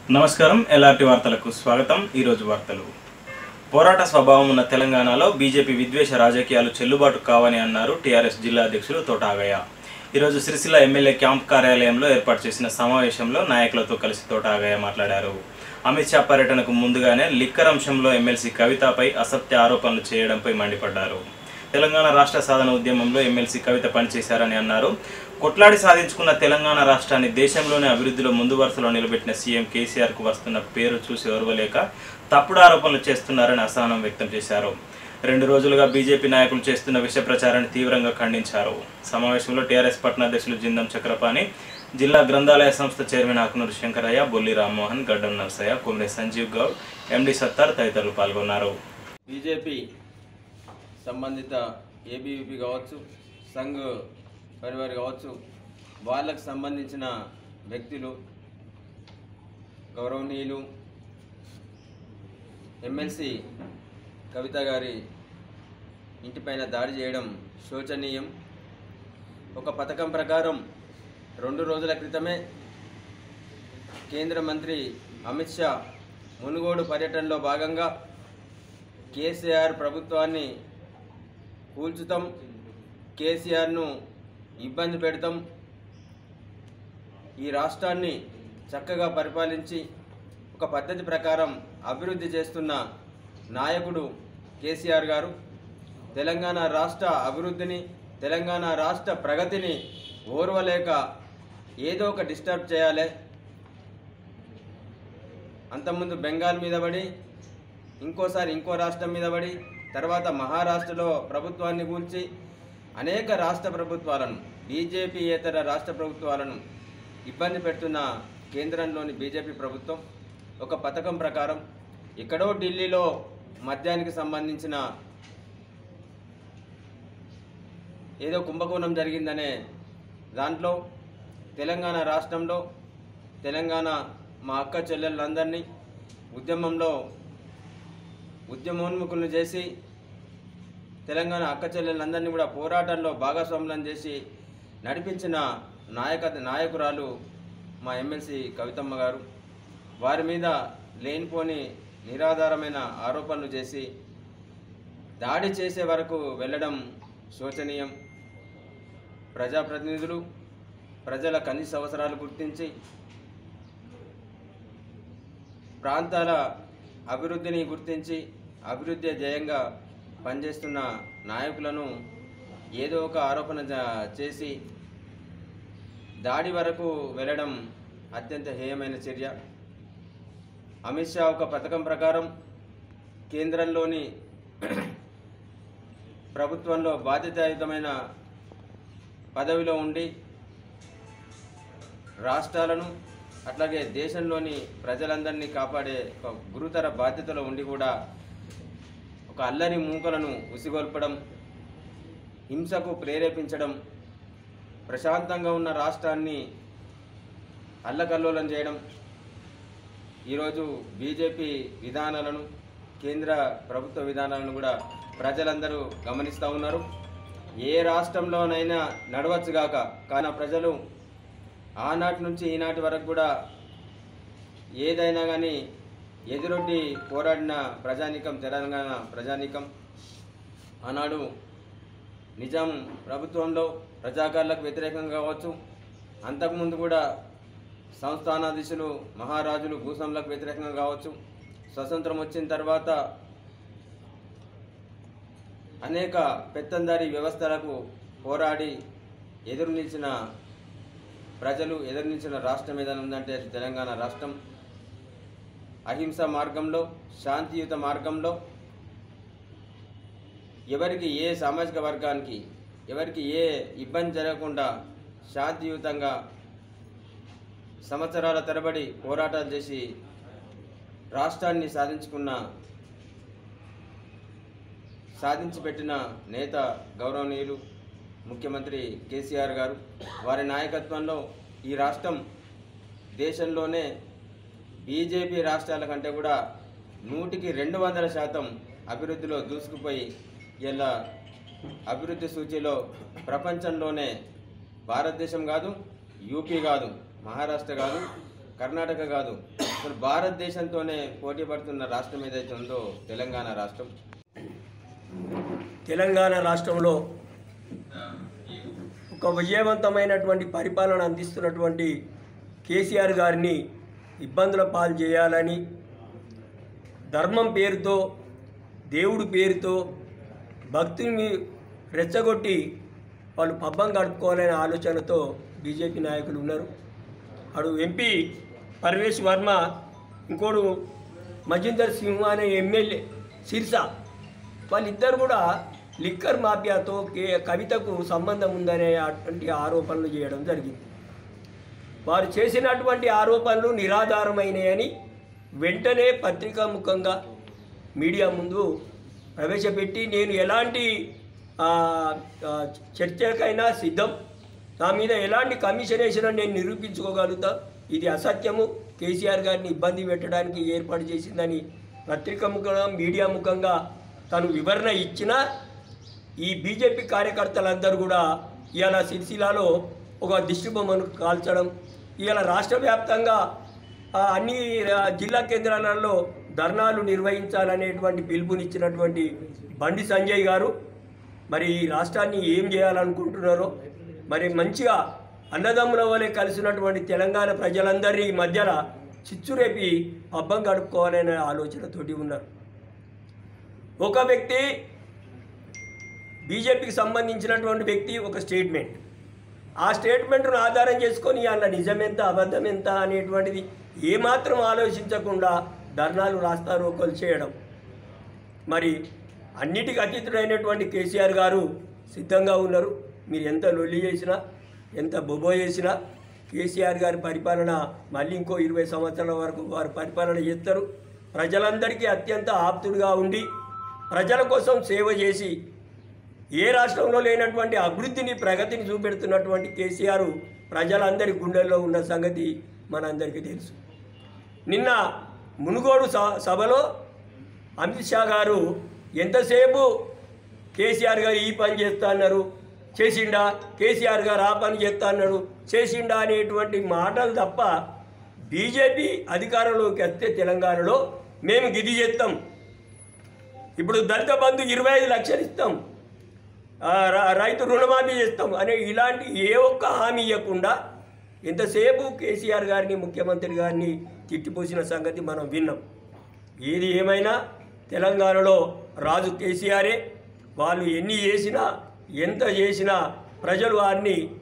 నమస్కారం ఎల్ఆర్టీ వార్తలకు స్వాగతం ఈరోజు వార్తలు పోరాట స్వభావం ఉన్న తెలంగాణలో బీజేపీ విద్వేష రాజకీయాలు చెల్లుబాటు కావని అన్నారు టీఆర్ఎస్ జిల్లా అధ్యక్షులు తోటాగయ్య ఈరోజు సిరిసిల్ల ఎమ్మెల్యే క్యాంప్ కార్యాలయంలో ఏర్పాటు చేసిన సమావేశంలో నాయకులతో కలిసి తోటాగయ్య మాట్లాడారు అమిత్ షా పర్యటనకు ముందుగానే లిక్కర్ అంశంలో ఎమ్మెల్సీ కవితపై అసత్య ఆరోపణలు చేయడంపై మండిపడ్డారు తెలంగాణ రాష్ట్ర సాధన ఉద్యమంలో ఎమ్మెల్సీ కవిత పనిచేశారని అన్నారు కొట్లాడి సాధించుకున్న తెలంగాణ రాష్ట్రాన్ని దేశంలోనే అభివృద్ధిలో ముందు వరుసలో నిలబెట్టిన సీఎం కేసీఆర్కు వస్తున్న పేరు చూసి ఓర్వలేక తప్పుడు ఆరోపణలు చేస్తున్నారని అసహనం వ్యక్తం చేశారు రెండు రోజులుగా బీజేపీ నాయకులు చేస్తున్న విష ప్రచారాన్ని తీవ్రంగా ఖండించారు సమావేశంలో టీఆర్ఎస్ పట్టణాధ్యక్షులు జిందం చక్రపాణి జిల్లా గ్రంథాలయ సంస్థ చైర్మన్ ఆకునూరు శంకరయ్య బొల్లి రామ్మోహన్ గడ్డం నర్సయ్య కుమ్రే సంజీవ్ గౌడ్ ఎండి సత్తార్ తదితరులు పాల్గొన్నారు బీజేపీ సంబంధిత ఏబీవీపీ కావచ్చు సంఘ్ పరివార్ కావచ్చు వాళ్ళకు సంబంధించిన వ్యక్తులు గౌరవనీయులు ఎమ్మెల్సీ కవిత గారి ఇంటిపైన దాడి చేయడం శోచనీయం ఒక పథకం ప్రకారం రెండు రోజుల క్రితమే కేంద్ర మంత్రి అమిత్ షా మునుగోడు పర్యటనలో భాగంగా కేసీఆర్ ప్రభుత్వాన్ని కూల్చుతాం కేసీఆర్ను ఇబ్బంది పెడతాం ఈ రాష్ట్రాన్ని చక్కగా పరిపాలించి ఒక పద్ధతి ప్రకారం అభివృద్ధి చేస్తున్న నాయకుడు కేసీఆర్ గారు తెలంగాణ రాష్ట్ర అభివృద్ధిని తెలంగాణ రాష్ట్ర ప్రగతిని ఓర్వలేక ఏదో ఒక డిస్టర్బ్ చేయాలి అంతకుముందు బెంగాల్ మీద పడి ఇంకోసారి ఇంకో రాష్ట్రం మీద పడి తర్వాత మహారాష్ట్రలో ప్రభుత్వాన్ని కూల్చి అనేక రాష్ట్ర ప్రభుత్వాలను బీజేపీ ఇతర రాష్ట్ర ప్రభుత్వాలను ఇబ్బంది పెడుతున్న కేంద్రంలోని బీజేపీ ప్రభుత్వం ఒక పథకం ప్రకారం ఎక్కడో ఢిల్లీలో మద్యానికి సంబంధించిన ఏదో కుంభకోణం జరిగిందనే దాంట్లో తెలంగాణ రాష్ట్రంలో తెలంగాణ మా అక్క చెల్లెళ్ళందరినీ ఉద్యమంలో ఉద్యమోన్ముఖులను చేసి తెలంగాణ అక్క చెల్లెళ్ళందరినీ కూడా పోరాటంలో భాగస్వాములను చేసి నడిపించిన నాయక నాయకురాలు మా ఎమ్మెల్సీ కవితమ్మ గారు వారి మీద లేనిపోని నిరాధారమైన ఆరోపణలు చేసి దాడి చేసే వరకు వెళ్ళడం శోచనీయం ప్రజాప్రతినిధులు ప్రజల కనీస అవసరాలు గుర్తించి ప్రాంతాల అభివృద్ధిని గుర్తించి అభివృద్ధి ధ్యేయంగా పనిచేస్తున్న నాయకులను ఏదో ఒక ఆరోపణ జ- చేసి దాడి వరకు వెళ్ళడం అత్యంత హేయమైన చర్య అమిత్ షా ఒక పథకం ప్రకారం కేంద్రంలోని ప్రభుత్వంలో బాధ్యతాయుతమైన పదవిలో ఉండి రాష్ట్రాలను అట్లాగే దేశంలోని ప్రజలందరినీ కాపాడే ఒక గురుతర బాధ్యతలో ఉండి కూడా ఒక అల్లరి మూకలను ఉసిగొల్పడం హింసకు ప్రేరేపించడం ప్రశాంతంగా ఉన్న రాష్ట్రాన్ని అల్లకల్లోలం చేయడం ఈరోజు బీజేపీ విధానాలను కేంద్ర ప్రభుత్వ విధానాలను కూడా ప్రజలందరూ గమనిస్తూ ఉన్నారు ఏ రాష్ట్రంలోనైనా నడవచ్చుగాక కానీ ప్రజలు ఆనాటి నుంచి ఈనాటి వరకు కూడా ఏదైనా కానీ ఎదురొడ్డి పోరాడిన ప్రజానీకం తెలంగాణ ప్రజానీకం ఆనాడు నిజాం ప్రభుత్వంలో ప్రజాకారులకు వ్యతిరేకంగా కావచ్చు అంతకుముందు కూడా సంస్థానాధీశులు మహారాజులు భూస్వాములకు వ్యతిరేకంగా కావచ్చు స్వతంత్రం వచ్చిన తర్వాత అనేక పెత్తందారీ వ్యవస్థలకు పోరాడి ఎదురు నిలిచిన ప్రజలు ఎదురు నిలిచిన రాష్ట్రం ఏదైనా ఉందంటే అది తెలంగాణ రాష్ట్రం అహింస మార్గంలో శాంతియుత మార్గంలో ఎవరికి ఏ సామాజిక వర్గానికి ఎవరికి ఏ ఇబ్బంది జరగకుండా శాంతియుతంగా సంవత్సరాల తరబడి పోరాటాలు చేసి రాష్ట్రాన్ని సాధించుకున్న సాధించి పెట్టిన నేత గౌరవనీయులు ముఖ్యమంత్రి కేసీఆర్ గారు వారి నాయకత్వంలో ఈ రాష్ట్రం దేశంలోనే బీజేపీ రాష్ట్రాల కంటే కూడా నూటికి రెండు వందల శాతం అభివృద్ధిలో దూసుకుపోయి ఇలా అభివృద్ధి సూచీలో ప్రపంచంలోనే భారతదేశం కాదు యూపీ కాదు మహారాష్ట్ర కాదు కర్ణాటక కాదు అసలు భారతదేశంతోనే పోటీ పడుతున్న రాష్ట్రం ఏదైతే ఉందో తెలంగాణ రాష్ట్రం తెలంగాణ రాష్ట్రంలో ఒక విజయవంతమైనటువంటి పరిపాలన అందిస్తున్నటువంటి కేసీఆర్ గారిని ఇబ్బందుల పాలు చేయాలని ధర్మం పేరుతో దేవుడి పేరుతో భక్తుని రెచ్చగొట్టి వాళ్ళు పబ్బం గడుపుకోవాలనే ఆలోచనతో బీజేపీ నాయకులు ఉన్నారు అడు ఎంపీ పరమేశ్ వర్మ ఇంకోడు మజిందర్ సింహ్ అనే ఎమ్మెల్యే సిర్సా వాళ్ళిద్దరు కూడా లిక్కర్ మాఫియాతో కే కవితకు సంబంధం ఉందనే అటువంటి ఆరోపణలు చేయడం జరిగింది వారు చేసినటువంటి ఆరోపణలు నిరాధారమైనయని వెంటనే పత్రికా ముఖంగా మీడియా ముందు ప్రవేశపెట్టి నేను ఎలాంటి ఆ, ఆ, చర్చకైనా సిద్ధం నా మీద ఎలాంటి కమిషన్ వేసినా నేను నిరూపించుకోగలుగుతా ఇది అసత్యము కేసీఆర్ గారిని ఇబ్బంది పెట్టడానికి ఏర్పాటు చేసిందని పత్రికా ముఖంగా మీడియా ముఖంగా తను వివరణ ఇచ్చినా ఈ బీజేపీ కార్యకర్తలందరూ కూడా ఇవాళ సిరిసిల్లాలో ఒక దిష్టి బొమ్మను కాల్చడం ఇవాళ రాష్ట్ర వ్యాప్తంగా ఆ, అన్ని ఆ, జిల్లా కేంద్రాలలో ధర్నాలు నిర్వహించాలనేటువంటి పిలుపునిచ్చినటువంటి బండి సంజయ్ గారు మరి ఈ రాష్ట్రాన్ని ఏం చేయాలనుకుంటున్నారో మరి మంచిగా అన్నదమ్ముల వలె కలిసినటువంటి తెలంగాణ ప్రజలందరి మధ్యన చిచ్చురేపి పబ్బం గడుపుకోవాలనే ఆలోచనతోటి ఉన్నారు ఒక వ్యక్తి బీజేపీకి సంబంధించినటువంటి వ్యక్తి ఒక స్టేట్మెంట్ ఆ స్టేట్మెంట్ను ఆధారం చేసుకొని అలా నిజమెంత అబద్ధం ఎంత అనేటువంటిది ఏమాత్రం ఆలోచించకుండా ధర్నాలు రాస్తారోకోలు చేయడం మరి అన్నిటికీ అతీతుడైనటువంటి కేసీఆర్ గారు సిద్ధంగా ఉన్నారు మీరు ఎంత లొల్లి చేసినా ఎంత బొబో చేసినా కేసీఆర్ గారి పరిపాలన మళ్ళీ ఇంకో ఇరవై సంవత్సరాల వరకు వారు పరిపాలన చేస్తారు ప్రజలందరికీ అత్యంత ఆప్తుడుగా ఉండి ప్రజల కోసం సేవ చేసి ఏ రాష్ట్రంలో లేనటువంటి అభివృద్ధిని ప్రగతిని చూపెడుతున్నటువంటి కేసీఆర్ ప్రజలందరి గుండెల్లో ఉన్న సంగతి మనందరికీ తెలుసు నిన్న మునుగోడు స- సభలో అమిత్ షా గారు ఎంతసేపు కేసీఆర్ గారు ఈ పని చేస్తా అన్నారు చేసిండా కేసీఆర్ గారు ఆ పని చేస్తా అన్నాడు చేసిండా అనేటువంటి మాటలు తప్ప బీజేపీ అధికారంలోకి వస్తే తెలంగాణలో మేము గిది చేస్తాం ఇప్పుడు దళిత బంధు ఇరవై ఐదు లక్షలు ఇస్తాం ఆ, ర- రైతు రుణమాఫీ చేస్తాం అనే ఇలాంటి ఏ ఒక్క హామీ ఇవ్వకుండా ఎంతసేపు కేసీఆర్ గారిని ముఖ్యమంత్రి గారిని తిట్టిపోసిన సంగతి మనం విన్నాం ఏది ఏమైనా తెలంగాణలో రాజు కేసీఆరే వాళ్ళు ఎన్ని చేసినా ఎంత చేసినా ప్రజలు వారిని